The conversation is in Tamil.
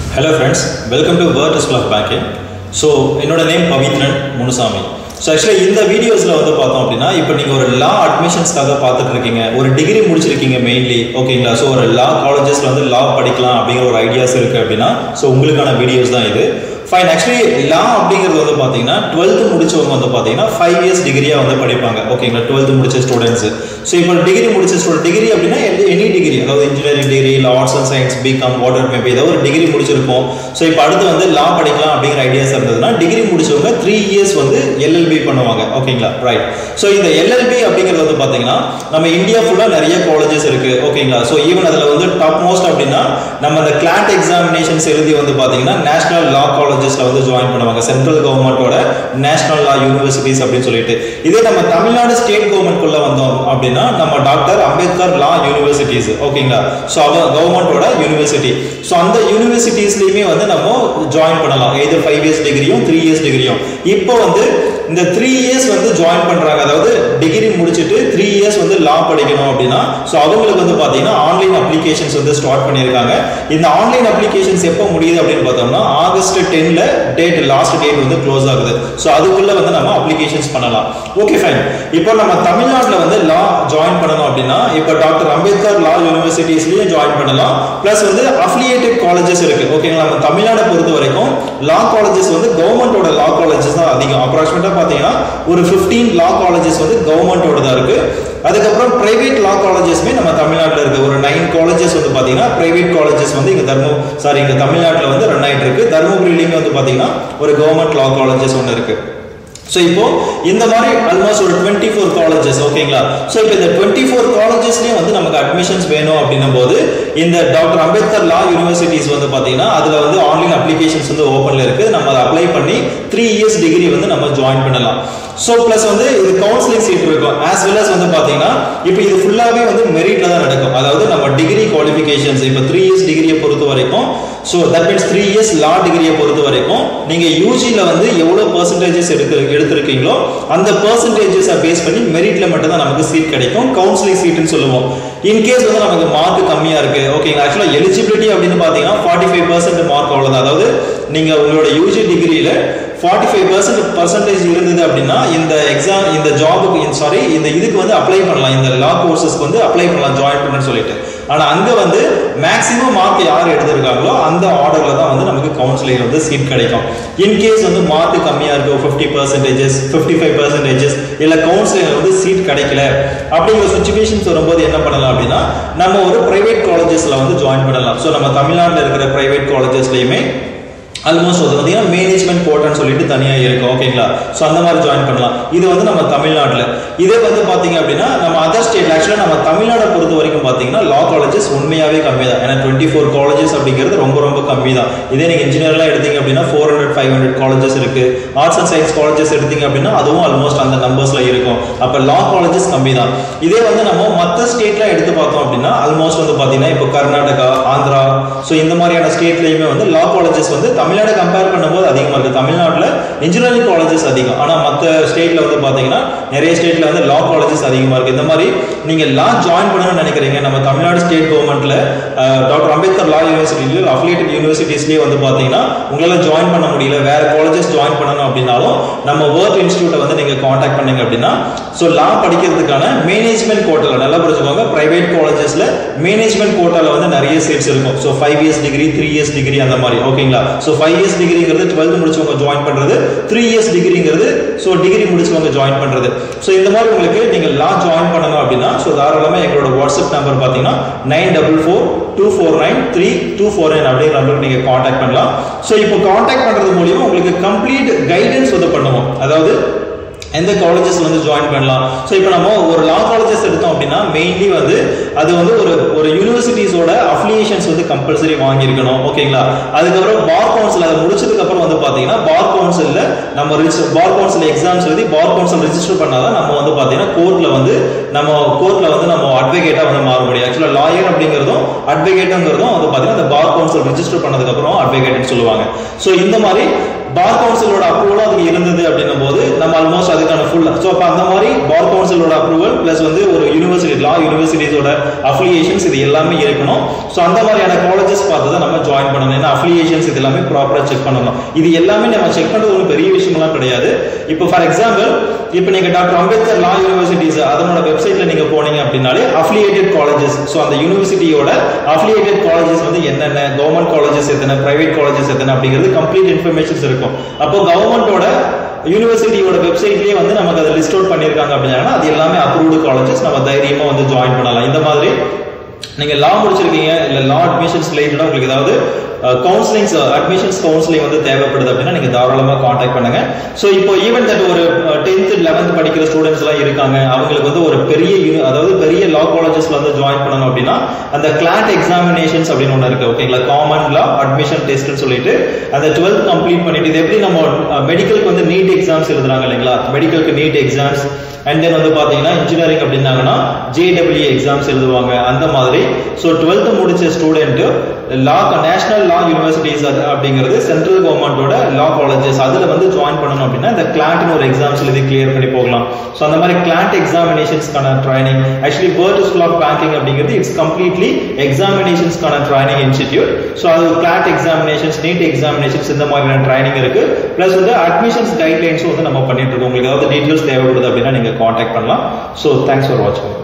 hello friends welcome to world school of banking so என்னோட நேம் பவித்ரன் முனுசாமி ஸோ ஆக்சுவலாக இந்த வீடியோஸில் வந்து பார்த்தோம் அப்படின்னா இப்போ நீங்கள் ஒரு லா அட்மிஷன்ஸ்க்காக பார்த்துட்டு இருக்கீங்க ஒரு டிகிரி முடிச்சிருக்கீங்க மெயின்லி ஓகேங்களா ஸோ ஒரு லா காலேஜஸில் வந்து லா படிக்கலாம் அப்படிங்கிற ஒரு ஐடியாஸ் இருக்குது அப்படின்னா ஸோ உங்களுக்கான வீடியோஸ் தான் இது ஃபைன் ஆக்சுவலி லா அப்படிங்கிறது வந்து பார்த்தீங்கன்னா டுவெல்த்து முடிச்சவங்க வந்து பார்த்தீங்கன்னா ஃபைவ் இயர்ஸ் டிகிரியாக வந்து படிப்பாங்க ஓகேங்களா டுவெல்த்து முடிச்ச ஸ்டூடெண்ட்ஸ் ஸோ இப்போ டிகிரி முடிச்ச ஸ்டூடெண்ட் டிகிரி அப்படின்னா எனி டிகிரி அதாவது இன்ஜினியரிங் டிகிரி இல்லை ஆர்ட்ஸ் அண்ட் சயின்ஸ் பிகாம் வாட்டர் மேபி ஏதோ ஒரு டிகிரி முடிச்சிருப்போம் ஸோ இப்போ அடுத்து வந்து லா படிக்கலாம் அப்படிங்கிற ஐடியாஸ் இருந்ததுன்னா டிகிரி முடிச்சவங்க த்ரீ இயர்ஸ் வந்து எல்எல்பி பண்ணுவாங்க ஓகேங்களா ரைட் ஸோ இந்த எல்எல்பி அப்படிங்கிறது வந்து பார்த்தீங்கன்னா நம்ம இந்தியா ஃபுல்லாக நிறைய காலேஜஸ் இருக்கு ஓகேங்களா ஸோ ஈவன் அதில் வந்து டாப் மோஸ்ட் அப்படின்னா நம்ம அந்த கிளாட் எக்ஸாமினேஷன்ஸ் எழுதி வந்து பார்த்தீங்கன்னா நேஷனல் லா காலேஜஸ்ல வந்து ஜாயின் பண்ணுவாங்க சென்ட்ரல் கவர்மெண்ட்டோட நேஷனல் லா யூனிவர்சிட்டிஸ் அப்படின்னு சொல்லிட்டு இதே நம்ம தமிழ்நாடு ஸ்டேட் கவர்மெண்ட்குள்ள வந்தோம் அப்படின்னா நம்ம டாக்டர் அம்பேத்கர் லா யூனிவர்சிட்டிஸ் ஓகேங்களா ஸோ அவ கவர்மெண்ட்டோட யூனிவர்சிட்டி ஸோ அந்த யூனிவர்சிட்டிஸ்லையுமே வந்து நம்ம ஜாயின் பண்ணலாம் எது ஃபைவ் இயர்ஸ் டிகிரியும் த்ரீ இயர்ஸ் டிகிரியும் இப்போ வந்து இந்த த்ரீ இயர்ஸ் வந்து ஜாயின் பண்றாங்க அதாவது டிகிரி முடிச்சுட்டு த்ரீ இயர்ஸ் வந்து லா படிக்கணும் அப்படின்னா ஸோ அவங்களுக்கு வந்து பார்த்தீங்கன்னா ஆன்லைன் அப்ளிகேஷன்ஸ் வந்து ஸ்டார்ட் பண்ணியிருக்காங்க இந்த ஆன்லைன் அப்ளிகேஷன்ஸ் எப்போ முடியுது அப்படின்னு பார்த்தோம்னா ஆகஸ்ட் டென்ல டேட் லாஸ்ட் டேட் வந்து க்ளோஸ் ஆகுது ஸோ அதுக்குள்ள வந்து நம்ம அப்ளிகேஷன்ஸ் பண்ணலாம் ஓகே ஃபைன் இப்போ நம்ம தமிழ்நாட்டில் வந்து லா ஜாயின் பண்ணணும் அப்படின்னா இப்போ டாக்டர் அம்பேத்கர் லா யூனிவர்சிட்டிஸ்லயும் ஜாயின் பண்ணலாம் ப்ளஸ் வந்து அஃபிலியேட்டட் காலேஜஸ் இருக்கு ஓகேங்களா நம்ம தமிழ்நாடை பொறுத்த வரைக்கும் லா காலேஜஸ் வந்து கவர்மெண்டோட லா காலேஜஸ் தான் அதிகம் அப்ராக்சிமேட்டா பார்த்தீங்கன்னா ஒரு ஃபிஃப்டீன் லா காலேஜஸ் வந்து கவர்மெண்டோட தான் இருக்கு அதுக்கப்புறம் பிரைவேட் லா காலேஜஸ்மே நம்ம தமிழ்நாட்டில் இருக்கு ஒரு நைன் காலேஜஸ் வந்து பார்த்தீங்கன்னா பிரைவேட் காலேஜஸ் வந்து இங்கே தர்ம சாரி இங்கே தமிழ்நாட்டில் வந்து ரன் ஆயிட்டு இருக்கு தருமபுரியிலையுமே வந்து பார்த்தீங்கன்னா ஒரு கவர்மெண்ட் லா காலேஜஸ் ஒன்று இருக்கு ஸோ இப்போ இந்த மாதிரி ஆல்மோஸ்ட் ஒரு டுவெண்ட்டி ஃபோர் காலேஜஸ் ஓகேங்களா ஸோ இப்போ இந்த டுவெண்ட்டி ஃபோர் காலேஜஸ்லேயும் வந்து நமக்கு அட்மிஷன்ஸ் வேணும் அப்படின்னும் போது இந்த டாக்டர் அம்பேத்கர் லா யூனிவர்சிட்டிஸ் வந்து பார்த்தீங்கன்னா அதில் வந்து ஆன்லைன் அப்ளிகேஷன்ஸ் வந்து ஓப்பனில் இருக்கு நம்ம அதை அப்ளை பண்ணி த்ரீ இயர்ஸ் டிகிரி வந்து நம்ம ஜாயின் பண்ணலாம் ஸோ ப்ளஸ் வந்து இது கவுன்சிலிங் சீட் இருக்கும் ஆஸ் வெல் அஸ் வந்து பார்த்தீங்கன்னா இப்போ இது ஃபுல்லாகவே வந்து மெரிட்ல தான் நடக்கும் அதாவது நம்ம டிகிரி குவாலிஃபிகேஷன்ஸ் இப்போ த்ரீ இயர்ஸ் டிகிரியை பொறுத்த வரைக்கும் so that means three years law டிகிரியை பொறுத்த வரைக்கும் நீங்கள் யூஜியில் வந்து எவ்வளோ பர்சன்டேஜஸ் எடுத்து எடுத்திருக்கீங்களோ அந்த பர்சன்டேஜஸை பேஸ் பண்ணி மெரிட்ல மட்டும் தான் நமக்கு சீட் கிடைக்கும் கவுன்சிலிங் சீட்னு சொல்லுவோம் இன்கேஸ் வந்து நமக்கு மார்க் கம்மியாக இருக்கு ஓகேங்களா ஆக்சுவலாக எலிஜிபிலிட்டி அப்படின்னு பார்த்தீங்கன்னா ஃபார்ட்டி ஃபைவ் பர்சன்ட் மார்க் அவ்வளோதான் அதாவது நீங்கள் உங்களோட யூஜி டிகிரியில் ஃபார்ட்டி ஃபைவ் பர்சன்ட் பர்சன்டேஜ் இருந்தது அப்படின்னா இந்த எக்ஸாம் இந்த ஜாபுக்கு சாரி இந்த இதுக்கு வந்து அப்ளை பண்ணலாம் இந்த லா கோர்சஸ்க்கு வந்து அப்ளை பண்ணலாம் ஜாயின் பண்ணு சொல்லிட்டு ஆனால் அங்கே வந்து மேக்ஸிமம் மார்க் யார் எடுத்திருக்காங்களோ அந்த ஆர்டரில் தான் வந்து நமக்கு கவுன்சிலிங் வந்து சீட் கிடைக்கும் இன்கேஸ் வந்து மார்க் கம்மியாக இருக்கும் fifty percentages fifty five percentages இல்லை கவுன்சிலிங் வந்து சீட் கிடைக்கல அப்படிங்கிற சுச்சுவேஷன்ஸ் வரும்போது என்ன பண்ணலாம் அப்படின்னா நம்ம ஒரு பிரைவேட் காலேஜஸில் வந்து ஜாயின் பண்ணலாம் ஸோ நம்ம தமிழ்நாட்டில் இருக்கிற பிரைவேட் காலேஜஸ்லையுமே ஆல்மோஸ்ட் வந்து பார்த்தீங்கன்னா மேனேஜ்மெண்ட் கோட்டான்னு சொல்லிட்டு தனியாக இருக்கும் ஓகேங்களா ஸோ அந்த மாதிரி ஜாயின் பண்ணலாம் இது வந்து நம்ம தமிழ்நாட்டில் இதே வந்து பார்த்தீங்க அப்படின்னா நம்ம அதர் ஸ்டேட் ஆக்சுவலாக நம்ம தமிழ்நாடை பொறுத்த வரைக்கும் பார்த்தீங்கன்னா லா காலேஜஸ் உண்மையாகவே கம்மி தான் ஏன்னா டுவெண்ட்டி ஃபோர் காலேஜஸ் அப்படிங்கிறது ரொம்ப ரொம்ப கம்மி தான் இதே நீங்கள் இன்ஜினியர்லாம் எடுத்தீங்க அப்படின்னா four hundred five hundred colleges இருக்கு ஆர்ட்ஸ் அண்ட் சயின்ஸ் காலேஜஸ் எடுத்தீங்க அப்படின்னா அதுவும் ஆல்மோஸ்ட் அந்த நம்பர்ஸில் இருக்கும் அப்போ லா காலேஜஸ் கம்மி தான் இதே வந்து நம்ம மற்ற ஸ்டேட்லாம் எடுத்து பார்த்தோம் அப்படின்னா ஆல்மோஸ்ட் வந்து பார்த்தீங்கன்னா இப்போ கர்நாடகா ஆந்திரா ஸோ இந்த மாதிரியான ஸ்டேட்லையுமே வந்து லா காலேஜஸ் வந்து தமிழ்நாடு கம்பேர் பண்ணும்போது அதிகமாக இருக்குது தமிழ்நாட்டில் இன்ஜினியரிங் காலேஜஸ் அதிகம் ஆனால் மற்ற ஸ்டேட்டில் வந்து பார்த்தீங்கன்னா நிறைய ஸ்டேட்டில் வந்து லா காலேஜஸ் அதிகமாக இருக்குது இந்த மாதிரி நீங்கள் லா ஜாயின் பண்ணணும்னு நினைக்கிறீங்க நம்ம தமிழ்நாடு ஸ்டேட் கவர்மெண்ட்டில் டாக்டர் அம்பேத்கர் லா யூனிவர்சிட்டியில் அஃபிலியேட்டட் யூனிவர்சிட்டிஸ்லேயே வந்து பார்த்தீங்கன்னா உங்களால் ஜாயின் பண்ண முடியல வேறு காலேஜஸ் ஜாயின் பண்ணணும் அப்படின்னாலும் நம்ம ஒர்க் இன்ஸ்டியூட்டை வந்து நீங்கள் காண்டாக்ட் பண்ணீங்க அப்படின்னா ஸோ லா படிக்கிறதுக்கான மேனேஜ்மெண்ட் கோட்டாவில் நல்லா புரிஞ்சுக்கோங்க ப்ரைவேட் காலேஜஸில் மேனேஜ்மெண்ட் கோட்டாவில் வந்து நிறைய சீட்ஸ் இருக்கும் so five years degree three years degree அந்த மாதிரி ஓகேங்களா ஸோ ஃபைவ் இயர்ஸ் டிகிரிங்கிறது டுவெல்த் முடிச்சவங்க ஜாயின் பண்ணுறது த்ரீ இயர்ஸ் டிகிரிங்கிறது ஸோ டிகிரி முடிச்சவங்க ஜாயின் பண்ணுறது ஸோ இந்த மாதிரி உங்களுக்கு நீங்கள் லா ஜாயின் பண்ணணும் அப்படின்னா ஸோ தாராளமாக எங்களோட வாட்ஸ்அப் நம்பர் பார்த்தீங்கன்னா nine double four two four nine three two four nine அப்படிங்கிற நம்பருக்கு நீங்கள் காண்டாக்ட் பண்ணலாம் ஸோ இப்போ காண்டாக்ட் பண்ணுறது மூலியமா உங்களுக்கு கம்ப்ளீட் கைடன்ஸ் வந்து பண்ணுவோம் அதாவது எந்த காலேஜஸ் வந்து ஜாயின் பண்ணலாம் ஸோ இப்போ நம்ம ஒரு லா காலேஜஸ் எடுத்தோம் அப்படின்னா மெயின்லி வந்து அது வந்து ஒரு ஒரு யூனிவர்சிட்டிஸோட அஃபிலியேஷன்ஸ் வந்து கம்பல்சரி வாங்கியிருக்கணும் ஓகேங்களா அதுக்கப்புறம் பார் கவுன்சில் அதை முடிச்சதுக்கு அப்புறம் வந்து பார்த்தீங்கன்னா பார் கவுன்சிலில் நம்ம ரிஜிஸ்டர் பார் கவுன்சில் எக்ஸாம்ஸ் எழுதி பார் கவுன்சில் ரிஜிஸ்டர் பண்ணாதான் நம்ம வந்து பார்த்தீங்கன்னா கோர்ட்டில் வந்து நம்ம கோர்ட்டில் வந்து நம்ம அட்வொகேட்டாக வந்து மாற முடியும் ஆக்சுவலாக லாயர் அப்படிங்கிறதும் அட்வொகேட்டுங்கிறதும் வந்து பார்த்தீங்கன்னா அந்த பார் கவுன்சில் ரிஜிஸ்டர் பண்ணதுக்கப்புறம் அட்வொகேட்னு சொல்லுவாங்க ஸோ இந்த மாதிரி பார் கவுன்சிலோட அப்ரூவலும் அதுக்கு இருந்தது அப்படின்னும் போது நம்ம ஆல்மோஸ்ட் அதுக்கான ஃபுல் ஸோ அப்போ அந்த மாதிரி பார் கவுன்சிலோட அப்ரூவல் ப்ளஸ் வந்து ஒரு யூனிவர்சிட்டி லா யூனிவர்சிட்டிஸோட அஃபிலியேஷன்ஸ் இது எல்லாமே இருக்கணும் ஸோ அந்த மாதிரியான காலேஜஸ் பார்த்து தான் நம்ம ஜாயின் பண்ணணும் ஏன்னா அஃபிலியேஷன்ஸ் இது எல்லாமே ப்ராப்பராக செக் பண்ணணும் இது எல்லாமே நம்ம செக் பண்ணுறது ஒன்றும் பெரிய விஷயம்லாம் கிடையாது இப்போ ஃபார் எக்ஸாம்பிள் இப்போ நீங்க டாக்டர் அம்பேத்கர் லா யூனிவர்சிட்டிஸ் அதனோட வெப்சைட்ல நீங்க போனீங்க அப்படின்னாலே அஃபிலியேட்டட் காலேஜஸ் ஸோ அந்த யூனிவர்சிட்டியோட அஃபிலியேட்டட் காலேஜஸ் வந்து என்னென்ன கவர்மெண்ட் காலேஜஸ் எத்தனை பிரைவேட் காலேஜஸ் எத்தனை அப்படிங்கிறது கம்ப்ளீட் இன்ஃபர்மேஷன்ஸ் இருக்கும் அப்போ கவர்மெண்டோட யூனிவர்சிட்டியோட வெப்சைட்லயே வந்து நமக்கு அதை லிஸ்ட் அவுட் பண்ணியிருக்காங்க அப்படின்னா அது எல்லாமே அப்ரூவ்டு காலேஜஸ் நம்ம தைரியமா வந்து ஜாயின் பண்ணலாம் இந்த மாதிரி நீங்க லா முடிச்சிருக்கீங்க இல்ல லா அட்மிஷன்ஸ் ரிலேட்டடா உங்களுக்கு ஏதாவது கவுன்சிலிங்ஸ் அட்மிஷன்ஸ் கவுன்சிலிங் வந்து தேவைப்படுது அப்படின்னா நீங்க தாராளமா காண்டாக்ட் பண்ணுங்க ஸோ இப்போ ஈவன் தட் ஒரு டென்த் லெவன்த் படிக்கிற ஸ்டூடெண்ட்ஸ் எல்லாம் இருக்காங்க அவங்களுக்கு வந்து ஒரு பெரிய uni- அதாவது பெரிய லா காலேஜஸ்ல வந்து ஜாயின் பண்ணணும் அப்படின்னா அந்த கிளாட் எக்ஸாமினேஷன்ஸ் அப்படின்னு ஒன்று இருக்கு ஓகேங்களா காமன் லா அட்மிஷன் டெஸ்ட்னு சொல்லிட்டு அந்த டுவெல்த் கம்ப்ளீட் பண்ணிட்டு இது எப்படி நம்ம மெடிக்கலுக்கு வந்து நீட் எக்ஸாம்ஸ் எழுதுறாங்க இல்லைங்களா மெடிக்கலுக்கு நீட் எக்ஸாம்ஸ் அண்ட் தென் வந்து பாத்தீங்கன்னா இன்ஜினியரிங் அப்படின்னாங்கன்னா ஜேடபிள்யூ எக்ஸாம்ஸ் எழுதுவாங்க அந்த மாதிரி ஸோ டுவெல்த் முடிச்ச student law national law universities அது அப்படிங்கிறது சென்ட்ரல் கவர்மெண்டோட லா காலேஜஸ் அதுல வந்து ஜாயின் பண்ணணும் அப்படின்னா இந்த கிளாட்னு ஒரு எக்ஸாம்ஸ் எழுதி கிளியர் பண்ணி போகலாம் ஸோ அந்த மாதிரி கிளாட் எக்ஸாமினேஷன்ஸ்க்கான training actually word school of banking அப்படிங்கிறது இட்ஸ் கம்ப்ளீட்லி எக்ஸாமினேஷன்ஸ்க்கான ட்ரைனிங் இன்ஸ்டிடியூட் ஸோ அது கிளாட் எக்ஸாமினேஷன்ஸ் நீட் எக்ஸாமினேஷன்ஸ் இந்த மாதிரியான ட்ரைனிங் இருக்கு ப்ளஸ் வந்து அட்மிஷன்ஸ் கைட்லைன்ஸும் வந்து நம்ம பண்ணிட்டு இருக்கோம் உங்களுக்கு ஏதாவது டீட்டெயில்ஸ் தேவைப்படுது அப்படின்னா நீங்க காண்டாக்ட் பண்ணலாம் ஸோ தேங்க்ஸ் ஃபார் வாட்சிங்